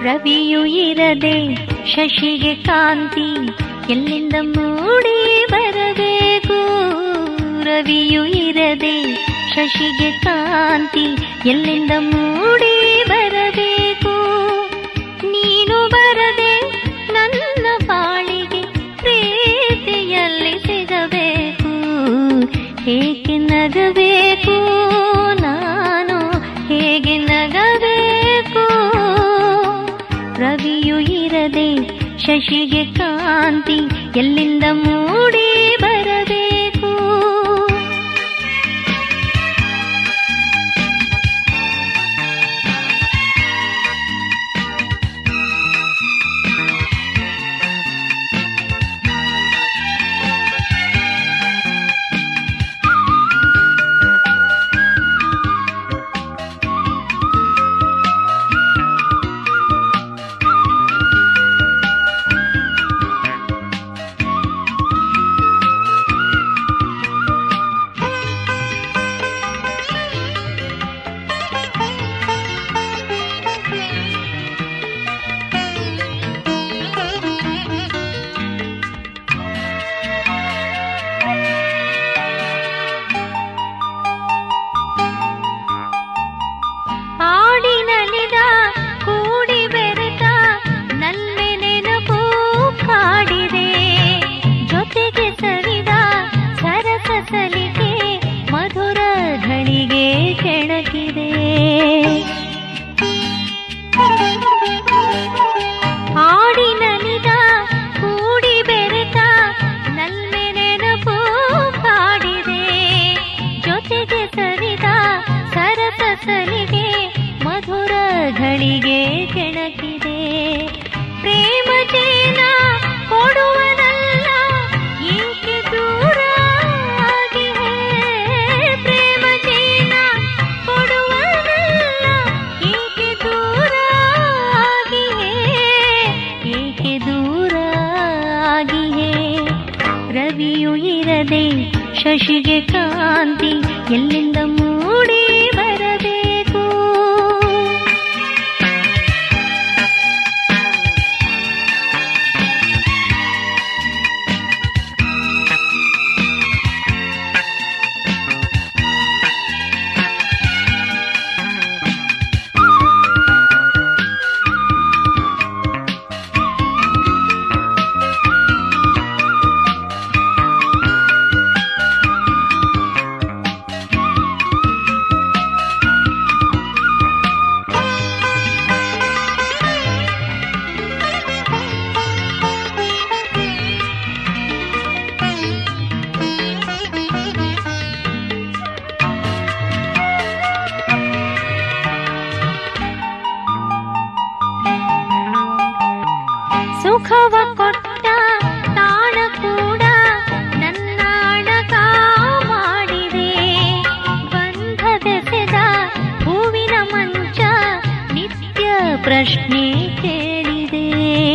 ರವಿಯು ಇರದೆ ಶಶಿಗೆ ಕಾಂತಿ ಎಲ್ಲಿಂದ ಮೂಡಿ ಬರಬೇಕು ರವಿಯು ಇರದೆ ಶಶಿಗೆ ಕಾಂತಿ ಎಲ್ಲಿಂದ ಮೂಡಿ ಬರಬೇಕು ನೀನು ಬರದೆ ನನ್ನ ಬಾಳಿಗೆ ಪ್ರೀತಿಯಲ್ಲಿ ಸಿಗಬೇಕು ಹೇಗೆ ನಗಬೇಕು ನಾನು ಹೇಗೆ ನಗಬೇಕು ರವಿಯು ಇರದೆ ಶಶಿಗೆ ಕಾಂತಿ ಎಲ್ಲಿಂದ ಮೂಡಿ ಬರಬೇಕು ಆಡಿನಲಿದ ಕೂಡಿ ಬೆರೆತ ನಲ್ಲೆ ನೆನಪು ಕಾಡಿದೆ ಜೊತೆಗೆ ಸರಿದ ಸರಸ ಸಲಿಗೆ ಮಧುರ ಘಳಿಗೆ ಕೆಣಕಿದೆ ಆಡಿನಲಿದ ಕೂಡಿ ಬೆರೆತ ನಲ್ಲೆ ನೆನಪು ಕಾಡಿದೆ ಜೊತೆಗೆ ಸರಿದ ಸರಸ ಸಲಿಗೆ ಮಧುರ ಘಳಿಗೆ ಕೆಣಕಿದೆ ಪ್ರೇಮ ಚೇನ ಕೊಡುವನಲ್ಲ ಏಕೆ ದೂರ ಆಗಿದೆ ಪ್ರೇಮ ಚೇನ ಕೊಡುವನಲ್ಲ ಏಕೆ ದೂರ ಆಗಿದೆ ಏಕೆ ದೂರ ಆಗಿದೆ ರವಿಯು ಇರದೆ ಶಶಿಗೆ ಕಾಂತಿ ಎಲ್ಲಿಂದ ಮೂಡಿ ಬರಬೇಕು ಸುಖವ ಕೊಟ್ಟ ತಾಣ ಕೂಡ ನನ್ನ ಅಣಕ ಮಾಡಿದೆ ಬಂಧದೆಸೆದ ಹೂವಿನ ಮಂಚ ನಿತ್ಯ ಪ್ರಶ್ನೆ ಕೇಳಿದೆ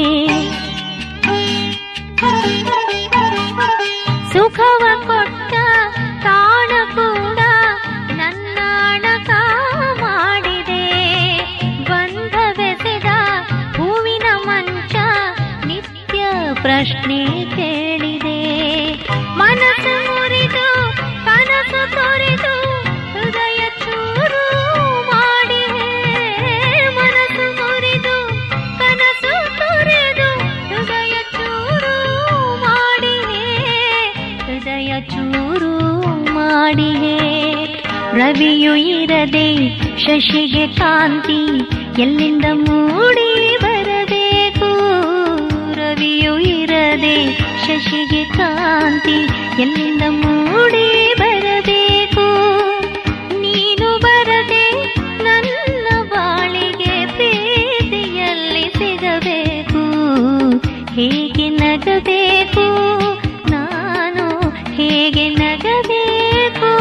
ಸುಖವ ಕೊಟ್ಟ ತಾಣ ಕೂಡ ನನ್ನ ಅಣಕ ಮಾಡಿದೆ ಬಂಧವೆಸೆದ ಹೂವಿನ ಮಂಚ ನಿತ್ಯ ಪ್ರಶ್ನೆ ಕೇಳಿದೆ ಮನಸ್ಸು ಮುರಿದು ಕನಸು ತೊರೆದು ಹೃದಯ ಚೂರು ಮಾಡಿದೆ ಮನಸ್ಸು ಮುರಿದು ಕನಸು ತೊರೆದು ಹೃದಯ ಚೂರು ಮಾಡಿದೆ ಹೃದಯ ಚೂರು ಮಾಡಿದೆ ರವಿಯು ಇರದೆ ಶಶಿಗೆ ಕಾಂತಿ ಎಲ್ಲಿಂದ ಮೂಡಿ ಬರಬೇಕು ರವಿಯು ಇರದೆ ಶಶಿಗೆ ಕಾಂತಿ ಎಲ್ಲಿಂದ ಮೂಡಿ ಬರಬೇಕು ನೀನು ಬರದೆ ನನ್ನ ಬಾಳಿಗೆ ಪ್ರೀತಿಯಲ್ಲಿ ಸಿಗಬೇಕು ಹೇಗೆ ನಗಬೇಕು ನಾನು ಹೇಗೆ ನಗಬೇಕು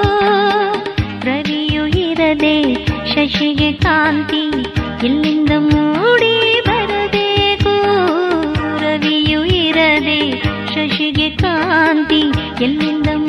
ರವಿಯು ಇರದೆ ಶಶಿಗೆ ಕಾಂತಿ ಎಲ್ಲಿಂದ ಮೂಡಿ ಬರಬೇಕು ರವಿಯು ಇರದೆ ಶಶಿಗೆ ಕಾಂತಿ ಎಲ್ಲಿಂದ